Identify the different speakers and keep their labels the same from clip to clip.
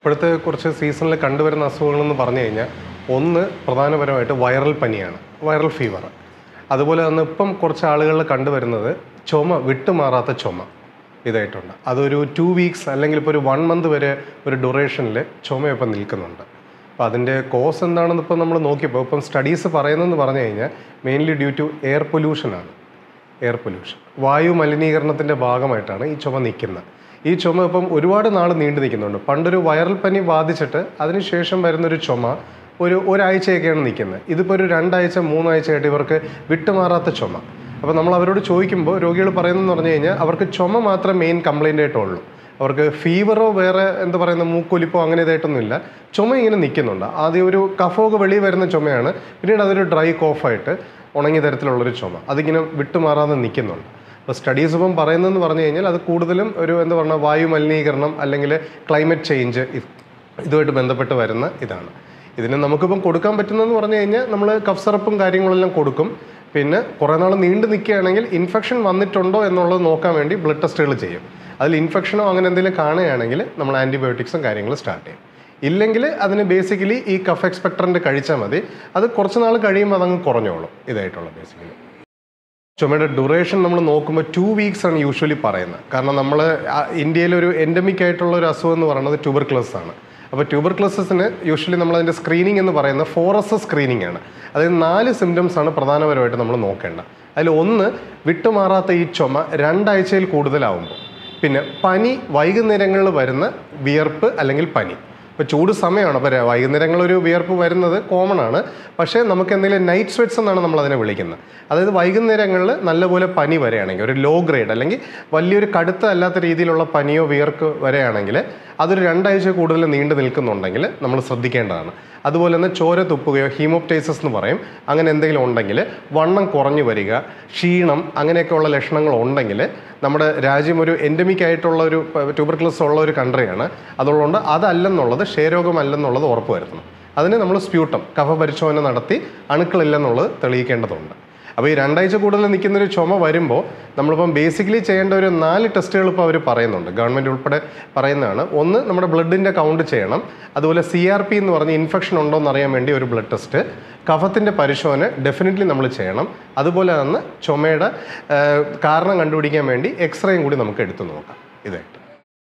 Speaker 1: ഇപ്പോഴത്തെ കുറച്ച് സീസണിൽ കണ്ടുവരുന്ന അസുഖങ്ങളെന്ന് പറഞ്ഞു കഴിഞ്ഞാൽ ഒന്ന് പ്രധാനപരമായിട്ട് വൈറൽ പനിയാണ് വൈറൽ ഫീവർ അതുപോലെ തന്നെ ഇപ്പം കുറച്ച് ആളുകളിൽ കണ്ടുവരുന്നത് ചുമ വിട്ടുമാറാത്ത ചുമ ഇതായിട്ടുണ്ട് അതൊരു ടു വീക്സ് അല്ലെങ്കിൽ ഇപ്പോൾ ഒരു വൺ മന്ത് വരെ ഒരു ഡ്യൂറേഷനിൽ ചുമ ഇപ്പം നിൽക്കുന്നുണ്ട് അപ്പോൾ അതിൻ്റെ കോസ് എന്താണെന്ന് ഇപ്പം നമ്മൾ നോക്കിയപ്പോൾ ഇപ്പം സ്റ്റഡീസ് പറയുന്നതെന്ന് പറഞ്ഞു കഴിഞ്ഞാൽ മെയിൻലി ഡ്യൂ ടു എയർ പൊല്യൂഷനാണ് എയർ പൊല്യൂഷൻ വായു മലിനീകരണത്തിൻ്റെ ഭാഗമായിട്ടാണ് ഈ ചുമ നിൽക്കുന്നത് ഈ ചുമ ഇപ്പം ഒരുപാട് നാൾ നീണ്ടു നിൽക്കുന്നുണ്ട് പണ്ടൊരു വൈറൽ പനി ബാധിച്ചിട്ട് അതിനുശേഷം വരുന്നൊരു ചുമ ഒരു ഒരാഴ്ചയൊക്കെയാണ് നിൽക്കുന്നത് ഇതിപ്പോൾ ഒരു രണ്ടാഴ്ച മൂന്നാഴ്ചയായിട്ട് ഇവർക്ക് വിട്ടുമാറാത്ത ചുമ അപ്പോൾ നമ്മൾ അവരോട് ചോദിക്കുമ്പോൾ രോഗികൾ പറയുന്നതെന്ന് പറഞ്ഞു കഴിഞ്ഞാൽ അവർക്ക് ചുമ മാത്രമേ മെയിൻ കംപ്ലൈൻ്റ് ആയിട്ടുള്ളൂ അവർക്ക് ഫീവറോ വേറെ എന്താ പറയുന്ന മൂക്കൊലിപ്പോ അങ്ങനെ ഇതായിട്ടൊന്നുമില്ല ചുമ ഇങ്ങനെ നിൽക്കുന്നുണ്ട് ആദ്യം ഒരു കഫമൊക്കെ വെളിയിൽ വരുന്ന ചുമയാണ് പിന്നീട് അതൊരു ഡ്രൈ കോഫായിട്ട് ഉണങ്ങിയ തരത്തിലുള്ളൊരു ചുമ അതിങ്ങനെ വിട്ടുമാറാതെ നിൽക്കുന്നുണ്ട് അപ്പോൾ സ്റ്റഡീസ് ഇപ്പം പറയുന്നതെന്ന് പറഞ്ഞു കഴിഞ്ഞാൽ അത് കൂടുതലും ഒരു എന്താ പറയുക വായു മലിനീകരണം അല്ലെങ്കിൽ ക്ലൈമറ്റ് ചേഞ്ച് ഇതുമായിട്ട് ബന്ധപ്പെട്ട് വരുന്ന ഇതാണ് ഇതിന് നമുക്കിപ്പം കൊടുക്കാൻ പറ്റുന്നതെന്ന് പറഞ്ഞു കഴിഞ്ഞാൽ നമ്മൾ കഫ് സിറപ്പും കാര്യങ്ങളെല്ലാം കൊടുക്കും പിന്നെ കുറേ നാൾ നീണ്ടു നിൽക്കുകയാണെങ്കിൽ ഇൻഫെക്ഷൻ വന്നിട്ടുണ്ടോ എന്നുള്ളത് നോക്കാൻ വേണ്ടി ബ്ലഡ് ടെസ്റ്റുകൾ ചെയ്യും അതിൽ ഇൻഫെക്ഷനോ അങ്ങനെ എന്തെങ്കിലും കാണുകയാണെങ്കിൽ നമ്മൾ ആൻറ്റിബയോട്ടിക്സും കാര്യങ്ങളും സ്റ്റാർട്ട് ചെയ്യും ഇല്ലെങ്കിൽ അതിന് ബേസിക്കലി ഈ കഫ് എക്സ്പെക്ടറിൻ്റെ കഴിച്ചാൽ മതി അത് കുറച്ച് നാൾ കഴിയുമ്പോൾ അതങ്ങ് കുറഞ്ഞോളും ഇതായിട്ടുള്ള ബേസിക്കലി ചുമയുടെ ഡ്യൂറേഷൻ നമ്മൾ നോക്കുമ്പോൾ ടു വീക്സ് ആണ് യൂഷ്വലി പറയുന്നത് കാരണം നമ്മൾ ഇന്ത്യയിൽ ഒരു എൻഡമിക് ആയിട്ടുള്ള ഒരു അസുഖം എന്ന് പറയുന്നത് ട്യൂബർക്ലോസ് ആണ് അപ്പോൾ ട്യൂബർക്ലോസസിന് യൂഷ്വലി നമ്മൾ അതിൻ്റെ സ്ക്രീനിങ് എന്ന് പറയുന്നത് ഫോറസ് സ്ക്രീനിങ് ആണ് അതായത് നാല് സിംറ്റംസ് ആണ് പ്രധാനപരമായിട്ട് നമ്മൾ നോക്കേണ്ടത് അതിൽ ഒന്ന് വിട്ടുമാറാത്ത ഈ ചുമ രണ്ടാഴ്ചയിൽ കൂടുതലാവുമ്പോൾ പിന്നെ പനി വൈകുന്നേരങ്ങളിൽ വരുന്ന വിയർപ്പ് അല്ലെങ്കിൽ പനി ഇപ്പോൾ ചൂട് സമയമാണ് അപ്പോൾ വൈകുന്നേരങ്ങളിൽ ഒരു വിയർപ്പ് വരുന്നത് കോമൺ ആണ് പക്ഷേ നമുക്ക് എന്തെങ്കിലും നൈറ്റ് സ്വെറ്റ്സ് എന്നാണ് നമ്മൾ അതിനെ വിളിക്കുന്നത് അതായത് വൈകുന്നേരങ്ങളിൽ നല്ലപോലെ പനി വരികയാണെങ്കിൽ ഒരു ലോ ഗ്രേഡ് അല്ലെങ്കിൽ വലിയൊരു കടുത്ത അല്ലാത്ത രീതിയിലുള്ള പനിയോ വിയർക്ക് വരികയാണെങ്കിൽ അതൊരു രണ്ടാഴ്ച കൂടുതൽ നീണ്ടു നിൽക്കുന്നുണ്ടെങ്കിൽ നമ്മൾ ശ്രദ്ധിക്കേണ്ടതാണ് അതുപോലെ തന്നെ ചോര തുപ്പുകയോ ഹീമോപ്റ്റൈസസ് എന്ന് പറയും അങ്ങനെ എന്തെങ്കിലും ഉണ്ടെങ്കിൽ വണ്ണം കുറഞ്ഞു വരിക ക്ഷീണം അങ്ങനെയൊക്കെയുള്ള ലക്ഷണങ്ങൾ ഉണ്ടെങ്കിൽ നമ്മുടെ രാജ്യം ഒരു എൻഡമിക് ആയിട്ടുള്ള ഒരു ട്യൂബർക്ലസ് ഉള്ള ഒരു കൺട്രിയാണ് അതുകൊണ്ട് അതല്ലെന്നുള്ളത് ക്ഷയരോഗമല്ലെന്നുള്ളത് ഉറപ്പ് വരുത്തണം അതിന് നമ്മൾ സ്പ്യൂട്ടം കഫപരിശോധന നടത്തി അണുക്കളില്ലെന്നുള്ളത് തെളിയിക്കേണ്ടതുണ്ട് അപ്പോൾ ഈ രണ്ടാഴ്ച കൂടുതൽ നിൽക്കുന്ന ഒരു ചുമ വരുമ്പോൾ നമ്മളിപ്പം ബേസിക്കലി ചെയ്യേണ്ട ഒരു നാല് ടെസ്റ്റുകൾ ഇപ്പോൾ അവർ പറയുന്നുണ്ട് ഗവൺമെൻറ് ഉൾപ്പെടെ പറയുന്നതാണ് ഒന്ന് നമ്മുടെ ബ്ലഡിൻ്റെ കൗണ്ട് ചെയ്യണം അതുപോലെ സി ആർ പി എന്ന് പറഞ്ഞ് ഇൻഫെക്ഷൻ ഉണ്ടോ എന്ന് അറിയാൻ വേണ്ടി ഒരു ബ്ലഡ് ടെസ്റ്റ് കഫത്തിൻ്റെ പരിശോധന ഡെഫിനറ്റ്ലി നമ്മൾ ചെയ്യണം അതുപോലെ തന്നെ ചുമയുടെ ആ, കാരണം കണ്ടുപിടിക്കാൻ വേണ്ടി എക്സ്റേയും കൂടി നമുക്ക് എടുത്തു നോക്കാം ഇതായിട്ട്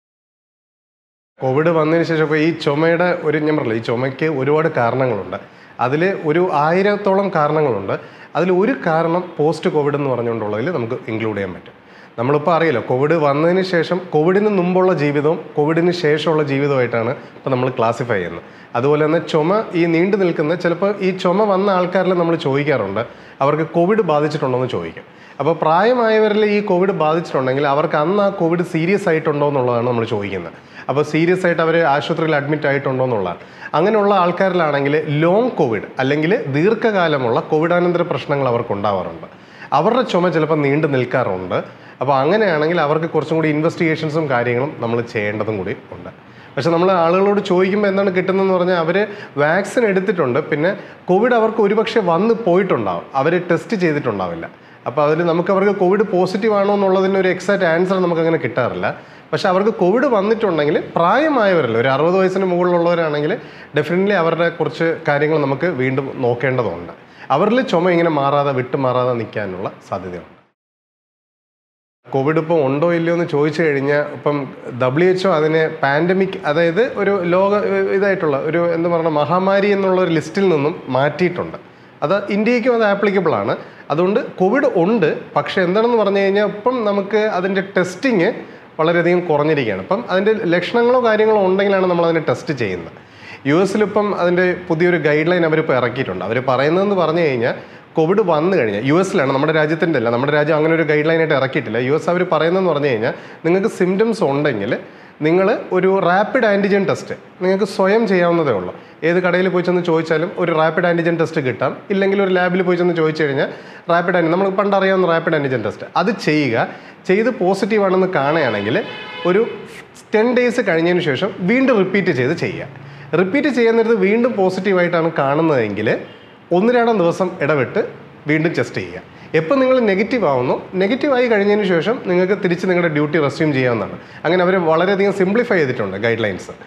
Speaker 1: കോവിഡ് വന്നതിന് ശേഷം ഇപ്പോൾ ഈ ചുമയുടെ ഒരു ഞാൻ പറഞ്ഞില്ല ഈ ചുമയ്ക്ക് ഒരുപാട് കാരണങ്ങളുണ്ട് അതിൽ ഒരു ആയിരത്തോളം കാരണങ്ങളുണ്ട് അതിൽ ഒരു കാരണം പോസ്റ്റ് കോവിഡ് എന്ന് പറഞ്ഞുകൊണ്ടുള്ളതിൽ നമുക്ക് ഇൻക്ലൂഡ് ചെയ്യാൻ പറ്റും നമ്മളിപ്പോൾ അറിയില്ല കോവിഡ് വന്നതിന് ശേഷം കോവിഡിന് മുമ്പുള്ള ജീവിതവും കോവിഡിന് ശേഷമുള്ള ജീവിതമായിട്ടാണ് ഇപ്പോൾ നമ്മൾ ക്ലാസിഫൈ ചെയ്യുന്നത് അതുപോലെ തന്നെ ചുമ ഈ നീണ്ടു നിൽക്കുന്ന ചിലപ്പോൾ ഈ ചുമ വന്ന ആൾക്കാരിൽ നമ്മൾ ചോദിക്കാറുണ്ട് അവർക്ക് കോവിഡ് ബാധിച്ചിട്ടുണ്ടോ എന്ന് ചോദിക്കും അപ്പോൾ പ്രായമായവരിൽ ഈ കോവിഡ് ബാധിച്ചിട്ടുണ്ടെങ്കിൽ അവർക്ക് അന്ന് ആ കോവിഡ് സീരിയസ് ആയിട്ടുണ്ടോ എന്നുള്ളതാണ് നമ്മൾ ചോദിക്കുന്നത് അപ്പോൾ സീരിയസ് ആയിട്ട് അവർ ആശുപത്രിയിൽ അഡ്മിറ്റ് ആയിട്ടുണ്ടോ എന്നുള്ളതാണ് അങ്ങനെയുള്ള ആൾക്കാരിലാണെങ്കിൽ ലോങ് കോവിഡ് അല്ലെങ്കിൽ ദീർഘകാലമുള്ള കോവിഡാനന്തര പ്രശ്നങ്ങൾ അവർക്ക് ഉണ്ടാവാറുണ്ട് അവരുടെ ചുമ ചിലപ്പോൾ നീണ്ടു നിൽക്കാറുണ്ട് അപ്പോൾ അങ്ങനെയാണെങ്കിൽ അവർക്ക് കുറച്ചും കൂടി ഇൻവെസ്റ്റിഗേഷൻസും കാര്യങ്ങളും നമ്മൾ ചെയ്യേണ്ടതും കൂടി ഉണ്ട് പക്ഷെ നമ്മൾ ആളുകളോട് ചോദിക്കുമ്പോൾ എന്താണ് കിട്ടുന്നതെന്ന് പറഞ്ഞാൽ അവർ വാക്സിൻ എടുത്തിട്ടുണ്ട് പിന്നെ കോവിഡ് അവർക്ക് ഒരുപക്ഷെ വന്ന് പോയിട്ടുണ്ടാവും അവർ ടെസ്റ്റ് ചെയ്തിട്ടുണ്ടാവില്ല അപ്പോൾ അതിൽ നമുക്ക് അവർക്ക് കോവിഡ് പോസിറ്റീവ് ആണോ എന്നുള്ളതിന് ഒരു എക്സാക്റ്റ് ആൻസർ നമുക്ക് അങ്ങനെ കിട്ടാറില്ല പക്ഷെ അവർക്ക് കോവിഡ് വന്നിട്ടുണ്ടെങ്കിൽ പ്രായമായവരല്ല ഒരു അറുപത് വയസ്സിന് മുകളിലുള്ളവരാണെങ്കിൽ ഡെഫിനറ്റ്ലി അവരുടെ കുറച്ച് കാര്യങ്ങൾ നമുക്ക് വീണ്ടും നോക്കേണ്ടതുണ്ട് അവരിൽ ചുമ ഇങ്ങനെ മാറാതെ വിട്ടു മാറാതെ നിൽക്കാനുള്ള സാധ്യതയുണ്ട് കോവിഡ് ഇപ്പോൾ ഉണ്ടോ ഇല്ലയോ എന്ന് ചോദിച്ചു കഴിഞ്ഞാൽ ഇപ്പം ഡബ്ല്യു എച്ച്ഒ അതിനെ പാൻഡമിക് അതായത് ഒരു ലോക ഇതായിട്ടുള്ള ഒരു എന്താ പറയുക മഹാമാരി എന്നുള്ള ഒരു ലിസ്റ്റിൽ നിന്നും മാറ്റിയിട്ടുണ്ട് അത് ഇന്ത്യക്കും അത് ആപ്ലിക്കബിൾ ആണ് അതുകൊണ്ട് കോവിഡ് ഉണ്ട് പക്ഷേ എന്താണെന്ന് പറഞ്ഞു കഴിഞ്ഞാൽ ഇപ്പം നമുക്ക് അതിൻ്റെ ടെസ്റ്റിങ് വളരെയധികം കുറഞ്ഞിരിക്കുകയാണ് അപ്പം അതിൻ്റെ ലക്ഷണങ്ങളോ കാര്യങ്ങളോ ഉണ്ടെങ്കിലാണ് നമ്മൾ അതിനെ ടെസ്റ്റ് ചെയ്യുന്നത് യു എസിലിപ്പം അതിൻ്റെ പുതിയൊരു ഗൈഡ് ലൈൻ അവരിപ്പോൾ ഇറക്കിയിട്ടുണ്ട് അവർ പറയുന്നതെന്ന് പറഞ്ഞു കഴിഞ്ഞാൽ കോവിഡ് വന്നു കഴിഞ്ഞാൽ യു എസിലാണ് നമ്മുടെ രാജ്യത്തിൻ്റെ അല്ല നമ്മുടെ രാജ്യം അങ്ങനെ ഒരു ഗൈഡ് ലൈനായിട്ട് ഇറക്കിയിട്ടില്ല യു എസ് അവർ പറയുന്നതെന്ന് പറഞ്ഞു കഴിഞ്ഞാൽ നിങ്ങൾക്ക് സിംറ്റംസ് ഉണ്ടെങ്കിൽ നിങ്ങൾ ഒരു റാപ്പിഡ് ആൻറ്റിജൻ ടെസ്റ്റ് നിങ്ങൾക്ക് സ്വയം ചെയ്യാവുന്നതേ ഉള്ളൂ ഏത് കടയിൽ പോയി ചെന്ന് ചോദിച്ചാലും ഒരു റാപ്പിഡ് ആൻറ്റിജൻ ടെസ്റ്റ് കിട്ടാം ഇല്ലെങ്കിൽ ഒരു ലാബിൽ പോയി ചെന്ന് ചോദിച്ചു കഴിഞ്ഞാൽ റാപ്പിഡ് ആൻറ്റി നമ്മൾ പണ്ട് അറിയാവുന്ന റാപ്പിഡ് ആൻറ്റിജൻ ടെസ്റ്റ് അത് ചെയ്യുക ചെയ്ത് പോസിറ്റീവ് ആണെന്ന് കാണുകയാണെങ്കിൽ ഒരു ടെൻ ഡേയ്സ് കഴിഞ്ഞതിന് ശേഷം വീണ്ടും റിപ്പീറ്റ് ചെയ്ത് ചെയ്യുക റിപ്പീറ്റ് ചെയ്യുന്നിടത്ത് വീണ്ടും പോസിറ്റീവായിട്ടാണ് കാണുന്നതെങ്കിൽ ഒന്ന് രണ്ടാം ദിവസം ഇടവിട്ട് വീണ്ടും ടെസ്റ്റ് ചെയ്യുക എപ്പോൾ നിങ്ങൾ നെഗറ്റീവ് ആവുന്നു നെഗറ്റീവ് ആയി കഴിഞ്ഞതിന് ശേഷം നിങ്ങൾക്ക് തിരിച്ച് നിങ്ങളുടെ ഡ്യൂട്ടി റെസ്യൂം ചെയ്യാവുന്നതാണ് അങ്ങനെ അവർ വളരെയധികം സിംപ്ലിഫൈ ചെയ്തിട്ടുണ്ട് ഗൈഡ് ലൈൻസ്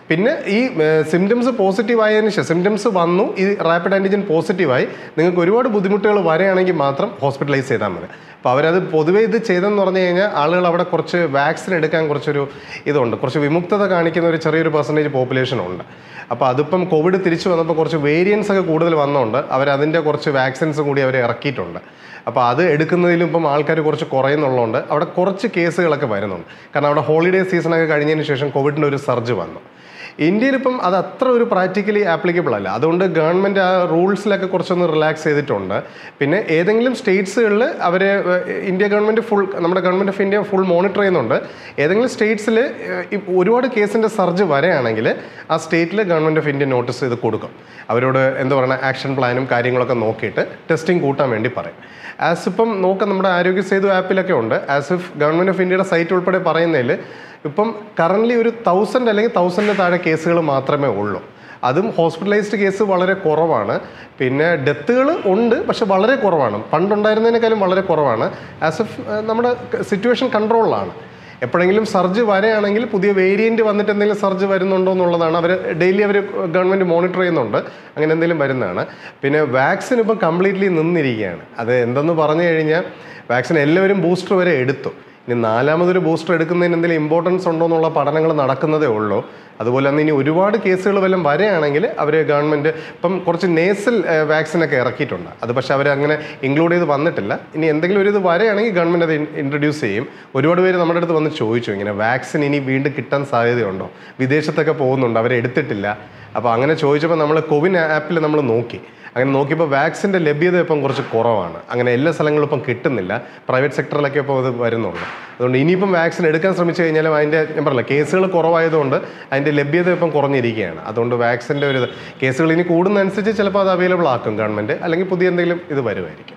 Speaker 1: പിന്നെ ഈ സിംറ്റംസ് പോസിറ്റീവ് ആയതിനു ശേഷം സിംറ്റംസ് വന്നു ഈ റാപ്പിഡ് ആൻറ്റിജൻ പോസിറ്റീവായി നിങ്ങൾക്ക് ഒരുപാട് ബുദ്ധിമുട്ടുകൾ വരികയാണെങ്കിൽ മാത്രം ഹോസ്പിറ്റലൈസ് ചെയ്താൽ മതി അപ്പോൾ അവരത് പൊതുവേ ഇത് ചെയ്തെന്ന് പറഞ്ഞു കഴിഞ്ഞാൽ ആളുകൾ അവിടെ കുറച്ച് വാക്സിൻ എടുക്കാൻ കുറച്ചൊരു ഇതുണ്ട് കുറച്ച് വിമുക്തത കാണിക്കുന്ന ഒരു ചെറിയൊരു പെർസെൻറ്റേജ് പോപ്പുലേഷൻ ഉണ്ട് അപ്പോൾ അതിപ്പം കോവിഡ് തിരിച്ചു വന്നപ്പോൾ കുറച്ച് വേരിയൻസ് ഒക്കെ കൂടുതൽ വന്നതുകൊണ്ട് അവർ അതിൻ്റെ കുറച്ച് വാക്സിൻസ് കൂടി അവർ ഇറക്കിയിട്ടുണ്ട് അപ്പോൾ അത് എടുക്കുന്നതിലും ഇപ്പം ആൾക്കാർ കുറച്ച് കുറയുന്നുള്ളതുകൊണ്ട് അവിടെ കുറച്ച് കേസുകളൊക്കെ വരുന്നുണ്ട് കാരണം അവിടെ ഹോളിഡേ സീസണൊക്കെ കഴിഞ്ഞതിന് ശേഷം കോവിഡിൻ്റെ ഒരു സർജ് വന്നു ഇന്ത്യയിൽ ഇപ്പം അത് അത്ര ഒരു പ്രാക്ടിക്കലി ആപ്ലിക്കബിൾ അല്ല അതുകൊണ്ട് ഗവൺമെൻറ് ആ റൂൾസിലൊക്കെ കുറച്ചൊന്ന് റിലാക്സ് ചെയ്തിട്ടുണ്ട് പിന്നെ ഏതെങ്കിലും സ്റ്റേറ്റ്സുകളിൽ അവർ ഇന്ത്യ ഗവൺമെൻറ് ഫുൾ നമ്മുടെ government of India full monitor ചെയ്യുന്നുണ്ട് ഏതെങ്കിലും സ്റ്റേറ്റ്സിൽ ഒരുപാട് കേസിൻ്റെ സർജ് വരെയാണെങ്കിൽ ആ സ്റ്റേറ്റിൽ ഗവൺമെൻറ് ഓഫ് ഇന്ത്യ നോട്ടീസ് ചെയ്ത് കൊടുക്കും അവരോട് എന്താ പറയുക ആക്ഷൻ പ്ലാനും കാര്യങ്ങളൊക്കെ നോക്കിയിട്ട് ടെസ്റ്റിംഗ് കൂട്ടാൻ വേണ്ടി പറയും ആസ് ഇപ്പം നോക്കാം നമ്മുടെ ആരോഗ്യ സേതു ആപ്പിലൊക്കെ ഉണ്ട് ആസ് ഇഫ് ഗവൺമെൻറ് ഓഫ് ഇന്ത്യയുടെ സൈറ്റ് ഉൾപ്പെടെ പറയുന്നതിൽ ഇപ്പം കറൻ്റ്ലി ഒരു തൗസൻഡ് അല്ലെങ്കിൽ തൗസൻഡിന് താഴെ കേസുകൾ മാത്രമേ ഉള്ളൂ അതും ഹോസ്പിറ്റലൈസ്ഡ് കേസ് വളരെ കുറവാണ് പിന്നെ ഡെത്തുകൾ ഉണ്ട് പക്ഷെ വളരെ കുറവാണ് പണ്ടുണ്ടായിരുന്നതിനേക്കാളും വളരെ കുറവാണ് ആസ് എഫ് നമ്മുടെ സിറ്റുവേഷൻ കൺട്രോളിലാണ് എപ്പോഴെങ്കിലും സർജ് വരെയാണെങ്കിൽ പുതിയ വേരിയൻറ്റ് വന്നിട്ട് എന്തെങ്കിലും സർജ് വരുന്നുണ്ടോ എന്നുള്ളതാണ് അവർ ഡെയിലി അവർ ഗവൺമെൻറ് മോണിറ്റർ ചെയ്യുന്നുണ്ട് അങ്ങനെ എന്തെങ്കിലും വരുന്നതാണ് പിന്നെ വാക്സിൻ ഇപ്പം കംപ്ലീറ്റ്ലി നിന്നിരിക്കുകയാണ് അത് എന്തെന്ന് പറഞ്ഞു കഴിഞ്ഞാൽ വാക്സിൻ എല്ലാവരും ബൂസ്റ്റർ വരെ എടുത്തു ഇനി നാലാമതൊരു ബൂസ്റ്റർ എടുക്കുന്നതിന് എന്തെങ്കിലും ഇമ്പോർട്ടൻസ് ഉണ്ടോ എന്നുള്ള പഠനങ്ങൾ നടക്കുന്നതേ ഉള്ളൂ അതുപോലെ തന്നെ ഇനി ഒരുപാട് കേസുകൾ വല്ലതും വരെയാണെങ്കിൽ അവർ ഗവൺമെൻറ് ഇപ്പം കുറച്ച് നേസൽ വാക്സിനൊക്കെ ഇറക്കിയിട്ടുണ്ട് അത് പക്ഷേ അവർ അങ്ങനെ ഇൻക്ലൂഡ് ചെയ്ത് വന്നിട്ടില്ല ഇനി എന്തെങ്കിലും ഒരു ഇത് വരെയാണെങ്കിൽ ഗവൺമെൻറ് അത് ഇൻട്രൊഡ്യൂസ് ചെയ്യും ഒരുപാട് പേര് നമ്മുടെ അടുത്ത് വന്ന് ചോദിച്ചു ഇങ്ങനെ വാക്സിൻ ഇനി വീണ്ടും കിട്ടാൻ സാധ്യതയുണ്ടോ വിദേശത്തൊക്കെ പോകുന്നുണ്ട് അവരെടുത്തിട്ടില്ല അപ്പോൾ അങ്ങനെ ചോദിച്ചപ്പോൾ നമ്മൾ കോവിൻ ആപ്പിൽ നമ്മൾ നോക്കി അങ്ങനെ നോക്കിയപ്പോൾ വാക്സിൻ്റെ ലഭ്യത ഇപ്പം കുറച്ച് കുറവാണ് അങ്ങനെ എല്ലാ സ്ഥലങ്ങളും ഇപ്പം കിട്ടുന്നില്ല പ്രൈവറ്റ് സെക്ടറിലൊക്കെ ഇപ്പോൾ അത് വരുന്നുള്ളൂ അതുകൊണ്ട് ഇനിയിപ്പം വാക്സിൻ എടുക്കാൻ ശ്രമിച്ചു കഴിഞ്ഞാലും അതിൻ്റെ ഞാൻ പറഞ്ഞില്ല കേസുകൾ കുറവായതുകൊണ്ട് അതിൻ്റെ ലഭ്യത ഇപ്പം കുറഞ്ഞിരിക്കുകയാണ് അതുകൊണ്ട് വാക്സിൻ്റെ ഒരു ഇത് കേസുകൾ ഇനി കൂടുന്നതനുസരിച്ച് ചിലപ്പോൾ അത് അവൈലബിൾ ആക്കും ഗവൺമെൻറ് അല്ലെങ്കിൽ പുതിയ എന്തെങ്കിലും ഇത് വരുമായിരിക്കും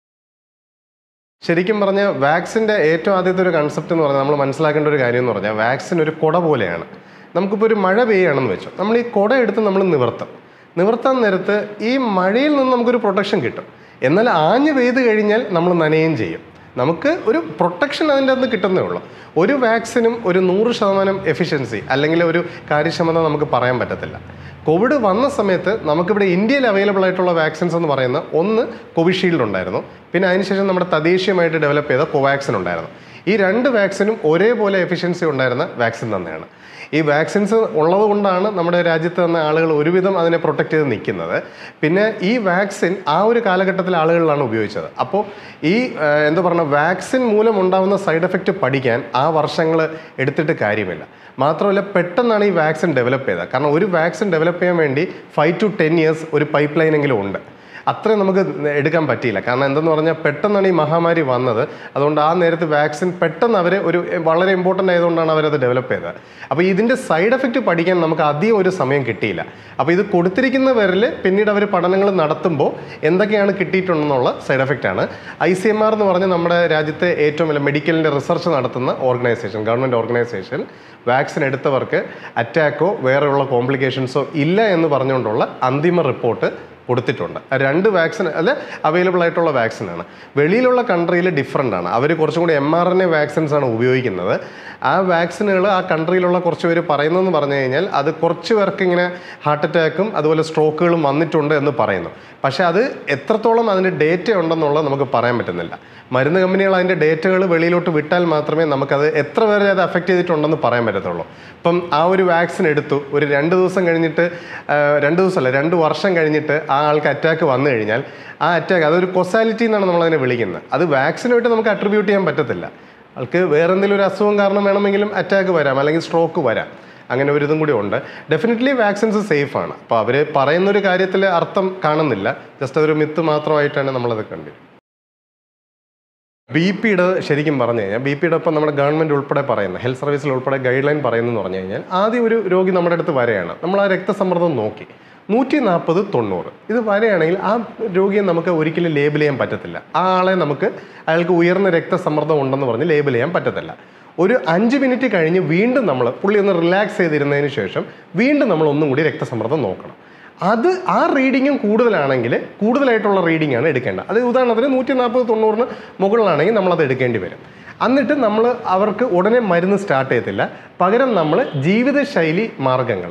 Speaker 1: ശരിക്കും പറഞ്ഞാൽ വാക്സിൻ്റെ ഏറ്റവും ആദ്യത്തെ ഒരു കൺസെപ്റ്റ് എന്ന് പറഞ്ഞാൽ നമ്മൾ മനസ്സിലാക്കേണ്ട ഒരു കാര്യം എന്ന് പറഞ്ഞാൽ വാക്സിൻ ഒരു കുട പോലെയാണ് നമുക്കിപ്പോൾ ഒരു മഴ പെയ്യുകയാണെന്ന് വെച്ചു നമ്മൾ ഈ കുട എടുത്ത് നമ്മൾ നിവർത്തും നിവർത്താൻ നേരത്ത് ഈ മഴയിൽ നിന്ന് നമുക്കൊരു പ്രൊട്ടക്ഷൻ കിട്ടും എന്നാൽ ആഞ്ഞ് പെയ്ത് കഴിഞ്ഞാൽ നമ്മൾ നനയുകയും ചെയ്യും നമുക്ക് ഒരു പ്രൊട്ടക്ഷൻ അതിൻ്റെ അകത്ത് കിട്ടുന്നേ ഉള്ളൂ ഒരു വാക്സിനും ഒരു നൂറ് ശതമാനം എഫിഷ്യൻസി അല്ലെങ്കിൽ ഒരു കാര്യക്ഷമത നമുക്ക് പറയാൻ പറ്റത്തില്ല കോവിഡ് വന്ന സമയത്ത് നമുക്കിവിടെ ഇന്ത്യയിൽ അവൈലബിൾ ആയിട്ടുള്ള വാക്സിൻസ് എന്ന് പറയുന്ന ഒന്ന് കോവിഷീൽഡ് ഉണ്ടായിരുന്നു പിന്നെ അതിനുശേഷം നമ്മുടെ തദ്ദേശീയമായിട്ട് ഡെവലപ്പ് ചെയ്ത കോവാക്സിൻ ഉണ്ടായിരുന്നു ഈ രണ്ട് വാക്സിനും ഒരേപോലെ എഫിഷ്യൻസി ഉണ്ടായിരുന്ന വാക്സിൻ തന്നെയാണ് ഈ വാക്സിൻസ് ഉള്ളത് കൊണ്ടാണ് നമ്മുടെ രാജ്യത്ത് നിന്ന് ആളുകൾ ഒരുവിധം അതിനെ പ്രൊട്ടക്ട് ചെയ്ത് നിൽക്കുന്നത് പിന്നെ ഈ വാക്സിൻ ആ ഒരു കാലഘട്ടത്തിൽ ആളുകളിലാണ് ഉപയോഗിച്ചത് അപ്പോൾ ഈ ആ, എന്താ പറയുക വാക്സിൻ മൂലം ഉണ്ടാകുന്ന സൈഡ് എഫക്റ്റ് പഠിക്കാൻ ആ വർഷങ്ങൾ എടുത്തിട്ട് കാര്യമില്ല മാത്രമല്ല പെട്ടെന്നാണ് ഈ വാക്സിൻ ഡെവലപ്പ് ചെയ്തത് കാരണം ഒരു വാക്സിൻ ഡെവലപ്പ് ചെയ്യാൻ വേണ്ടി ഫൈവ് ടു ടെൻ ഇയേഴ്സ് ഒരു പൈപ്പ് ലൈനെങ്കിലും ഉണ്ട് അത്രയും നമുക്ക് എടുക്കാൻ പറ്റിയില്ല കാരണം എന്തെന്ന് പറഞ്ഞാൽ പെട്ടെന്നാണ് ഈ മഹാമാരി വന്നത് അതുകൊണ്ട് ആ നേരത്ത് വാക്സിൻ പെട്ടെന്ന് അവർ ഒരു വളരെ ഇമ്പോർട്ടൻ്റ് ആയതുകൊണ്ടാണ് അവരത് ഡെവലപ്പ് ചെയ്തത് അപ്പോൾ ഇതിൻ്റെ സൈഡ് എഫക്റ്റ് പഠിക്കാൻ നമുക്ക് അധികം ഒരു സമയം കിട്ടിയില്ല അപ്പോൾ ഇത് കൊടുത്തിരിക്കുന്നവരിൽ പിന്നീട് അവർ പഠനങ്ങൾ നടത്തുമ്പോൾ എന്തൊക്കെയാണ് കിട്ടിയിട്ടുണ്ടെന്നുള്ള സൈഡ് എഫക്റ്റ് ആണ് ഐ സി എം ആർ എന്ന് പറഞ്ഞ നമ്മുടെ രാജ്യത്തെ ഏറ്റവും വലിയ മെഡിക്കലിൻ്റെ റിസർച്ച് നടത്തുന്ന ഓർഗനൈസേഷൻ ഗവൺമെൻറ് ഓർഗനൈസേഷൻ വാക്സിൻ എടുത്തവർക്ക് അറ്റാക്കോ വേറെയുള്ള കോംപ്ലിക്കേഷൻസോ ഇല്ല എന്ന് പറഞ്ഞുകൊണ്ടുള്ള അന്തിമ റിപ്പോർട്ട് കൊടുത്തിട്ടുണ്ട് ആ രണ്ട് വാക്സിൻ അല്ല അവൈലബിൾ ആയിട്ടുള്ള വാക്സിനാണ് വെളിയിലുള്ള കൺട്രിയിൽ ഡിഫറെൻ്റ് ആണ് അവർ കുറച്ചും കൂടി M R N A vaccines ആണ് ഉപയോഗിക്കുന്നത് ആ വാക്സിനുകൾ ആ കൺട്രിയിലുള്ള കുറച്ച് പേര് പറയുന്നതെന്ന് പറഞ്ഞു കഴിഞ്ഞാൽ അത് കുറച്ച് പേർക്ക് ഇങ്ങനെ ഹാർട്ട് അറ്റാക്കും അതുപോലെ സ്ട്രോക്കുകളും വന്നിട്ടുണ്ട് എന്ന് പറയുന്നു പക്ഷേ അത് എത്രത്തോളം അതിൻ്റെ ഡേറ്റ ഉണ്ടെന്നുള്ളത് നമുക്ക് പറയാൻ പറ്റുന്നില്ല മരുന്ന് കമ്പനികൾ അതിൻ്റെ ഡേറ്റകൾ വെളിയിലോട്ട് വിട്ടാൽ മാത്രമേ നമുക്കത് എത്ര പേരെ അത് അഫക്റ്റ് ചെയ്തിട്ടുണ്ടെന്ന് പറയാൻ പറ്റത്തുള്ളൂ ഇപ്പം ആ ഒരു വാക്സിൻ എടുത്തു ഒരു രണ്ട് ദിവസം കഴിഞ്ഞിട്ട് ആ, രണ്ട് ദിവസമല്ല രണ്ട് വർഷം കഴിഞ്ഞിട്ട് ആ ആൾക്ക് അറ്റാക്ക് വന്നു കഴിഞ്ഞാൽ ആ അറ്റാക്ക് അതൊരു കൊസാലിറ്റി എന്നാണ് നമ്മളതിനെ വിളിക്കുന്നത് അത് വാക്സിനുമായിട്ട് നമുക്ക് അട്രിബ്യൂട്ട് ചെയ്യാൻ പറ്റത്തില്ല ആൾക്ക് വേറെ എന്തെങ്കിലും ഒരു അസുഖം കാരണം വേണമെങ്കിലും അറ്റാക്ക് വരാം അല്ലെങ്കിൽ സ്ട്രോക്ക് വരാം അങ്ങനെ ഒരു ഇതും കൂടി ഉണ്ട് ഡെഫിനറ്റ്ലി വാക്സിൻസ് സേഫ് ആണ് അപ്പോൾ അവർ പറയുന്നൊരു കാര്യത്തിൽ അർത്ഥം കാണുന്നില്ല ജസ്റ്റ് അതൊരു മിത്ത് മാത്രമായിട്ടാണ് നമ്മളത് കണ്ടത് ബി പിയുടെ ശരിക്കും പറഞ്ഞു കഴിഞ്ഞാൽ ബി പിയുടെ ഒപ്പം നമ്മുടെ ഗവൺമെൻറ് ഉൾപ്പെടെ പറയുന്ന ഹെൽത്ത് സർവീസിൽ ഉൾപ്പെടെ ഗൈഡ് ലൈൻ പറയുന്നതെന്ന് പറഞ്ഞു കഴിഞ്ഞാൽ ആദ്യം ഒരു രോഗി നമ്മുടെ അടുത്ത് വരെയാണ് നമ്മൾ ആ രക്തസമ്മർദ്ദം നോക്കി നൂറ്റി നാൽപ്പത് തൊണ്ണൂറ് ഇത് വരെയാണെങ്കിൽ ആ രോഗിയെ നമുക്ക് ഒരിക്കലും ലേബിൾ ചെയ്യാൻ പറ്റത്തില്ല ആ ആളെ നമുക്ക് അയാൾക്ക് ഉയർന്ന രക്തസമ്മർദ്ദം ഉണ്ടെന്ന് പറഞ്ഞ് ലേബിൾ ചെയ്യാൻ പറ്റത്തില്ല ഒരു അഞ്ച് മിനിറ്റ് കഴിഞ്ഞ് വീണ്ടും നമ്മൾ പുള്ളി ഒന്ന് റിലാക്സ് ചെയ്തിരുന്നതിന് ശേഷം വീണ്ടും നമ്മൾ ഒന്നും കൂടി രക്തസമ്മർദ്ദം നോക്കണം അത് ആ റീഡിങ്ങും കൂടുതലാണെങ്കിൽ കൂടുതലായിട്ടുള്ള റീഡിംഗ് ആണ് എടുക്കേണ്ടത് അത് ഉദാഹരണത്തിന് നൂറ്റി നാൽപ്പത് തൊണ്ണൂറിന് മുകളിലാണെങ്കിൽ നമ്മളത് എടുക്കേണ്ടി വരും എന്നിട്ട് നമ്മൾ അവർക്ക് ഉടനെ മരുന്ന് സ്റ്റാർട്ട് ചെയ്യത്തില്ല പകരം നമ്മൾ ജീവിതശൈലി മാർഗങ്ങൾ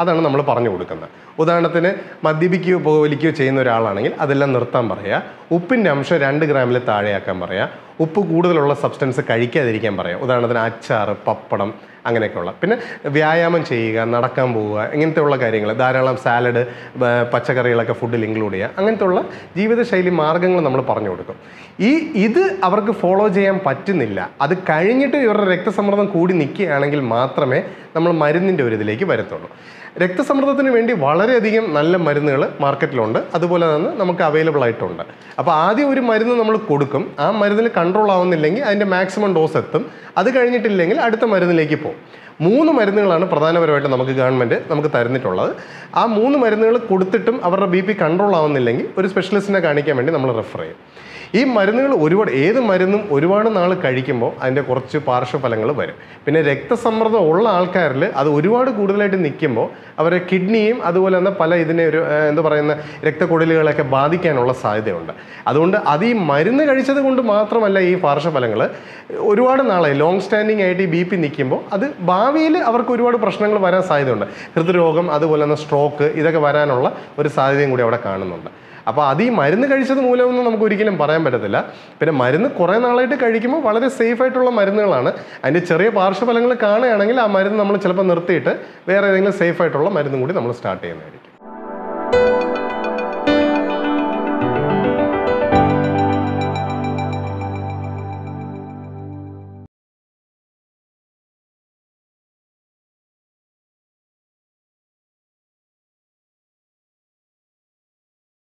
Speaker 1: അതാണ് നമ്മൾ പറഞ്ഞു കൊടുക്കുന്നത് ഉദാഹരണത്തിന് മദ്യപിക്കുകയോ പുകവലിക്കുകയോ ചെയ്യുന്ന ഒരാളാണെങ്കിൽ അതെല്ലാം നിർത്താൻ പറയുക ഉപ്പിൻ്റെ അംശം രണ്ട് ഗ്രാമിൽ താഴെയാക്കാൻ പറയുക ഉപ്പ് കൂടുതലുള്ള സബ്സ്റ്റൻസ് കഴിക്കാതിരിക്കാൻ പറയുക ഉദാഹരണത്തിന് അച്ചാർ പപ്പടം അങ്ങനെയൊക്കെയുള്ള പിന്നെ വ്യായാമം ചെയ്യുക നടക്കാൻ പോവുക ഇങ്ങനത്തെയുള്ള കാര്യങ്ങൾ ധാരാളം സാലഡ് പച്ചക്കറികളൊക്കെ ഫുഡിൽ ഇൻക്ലൂഡ് ചെയ്യുക അങ്ങനത്തെ ഉള്ള ജീവിതശൈലി മാർഗ്ഗങ്ങൾ നമ്മൾ പറഞ്ഞു കൊടുക്കും ഈ ഇത് അവർക്ക് ഫോളോ ചെയ്യാൻ പറ്റുന്നില്ല അത് കഴിഞ്ഞിട്ട് ഇവരുടെ രക്തസമ്മർദ്ദം കൂടി നിൽക്കുകയാണെങ്കിൽ മാത്രമേ നമ്മൾ മരുന്നിൻ്റെ ഒരു ഇതിലേക്ക് വരത്തുള്ളൂ രക്തസമ്മർദ്ദത്തിന് വേണ്ടി വളരെയധികം നല്ല മരുന്നുകൾ മാർക്കറ്റിലുണ്ട് അതുപോലെ തന്നെ നമുക്ക് അവൈലബിൾ ആയിട്ടുണ്ട് അപ്പോൾ ആദ്യം ഒരു മരുന്ന് നമ്മൾ കൊടുക്കും ആ മരുന്നിൽ കൺട്രോൾ ആവുന്നില്ലെങ്കിൽ അതിൻ്റെ മാക്സിമം ഡോസ് എത്തും അത് കഴിഞ്ഞിട്ടില്ലെങ്കിൽ അടുത്ത മരുന്നിലേക്ക് പോകും മൂന്ന് മരുന്നുകളാണ് പ്രധാനപരമായിട്ട് നമുക്ക് ഗവൺമെൻറ് നമുക്ക് തരുന്നിട്ടുള്ളത് ആ മൂന്ന് മരുന്നുകൾ കൊടുത്തിട്ടും അവരുടെ ബി പി കൺട്രോൾ ആവുന്നില്ലെങ്കിൽ ഒരു സ്പെഷ്യലിസ്റ്റിനെ കാണിക്കാൻ വേണ്ടി നമ്മൾ റെഫർ ചെയ്യും ഈ മരുന്നുകൾ ഒരുപാട് ഏത് മരുന്നും ഒരുപാട് നാൾ കഴിക്കുമ്പോൾ അതിൻ്റെ കുറച്ച് പാർശ്വഫലങ്ങൾ വരും പിന്നെ രക്തസമ്മർദ്ദം ഉള്ള ആൾക്കാരിൽ അത് ഒരുപാട് കൂടുതലായിട്ട് നിൽക്കുമ്പോൾ അവരെ കിഡ്നിയും അതുപോലെ തന്നെ പല ഇതിനെ ഒരു ഏഹ്, എന്താ പറയുന്ന രക്തക്കുഴലുകളൊക്കെ ബാധിക്കാനുള്ള സാധ്യതയുണ്ട് അതുകൊണ്ട് അത് ഈ മരുന്ന് കഴിച്ചത് കൊണ്ട് മാത്രമല്ല ഈ പാർശ്വഫലങ്ങൾ ഒരുപാട് നാളായി ലോങ് സ്റ്റാൻഡിങ് ആയിട്ട് ഈ ബി പി നിൽക്കുമ്പോൾ അത് ഭാവിയിൽ അവർക്ക് ഒരുപാട് പ്രശ്നങ്ങൾ വരാൻ സാധ്യതയുണ്ട് ഹൃദ്രോഗം അതുപോലെ തന്നെ സ്ട്രോക്ക് ഇതൊക്കെ വരാനുള്ള ഒരു സാധ്യതയും കൂടി അവിടെ കാണുന്നുണ്ട് അപ്പോൾ അത് ഈ മരുന്ന് കഴിച്ചത് മൂലമൊന്നും നമുക്ക് ഒരിക്കലും പറയാൻ പറ്റത്തില്ല പിന്നെ മരുന്ന് കുറേ നാളായിട്ട് കഴിക്കുമ്പോൾ വളരെ സേഫ് ആയിട്ടുള്ള മരുന്നുകളാണ് അതിൻ്റെ ചെറിയ പാർശ്വഫലങ്ങൾ കാണുകയാണെങ്കിൽ ആ മരുന്ന് നമ്മൾ ചിലപ്പോൾ നിർത്തിയിട്ട് വേറെ ഏതെങ്കിലും സേഫ് ആയിട്ടുള്ള മരുന്നും കൂടി നമ്മൾ സ്റ്റാർട്ട് ചെയ്യുന്നതായിരിക്കും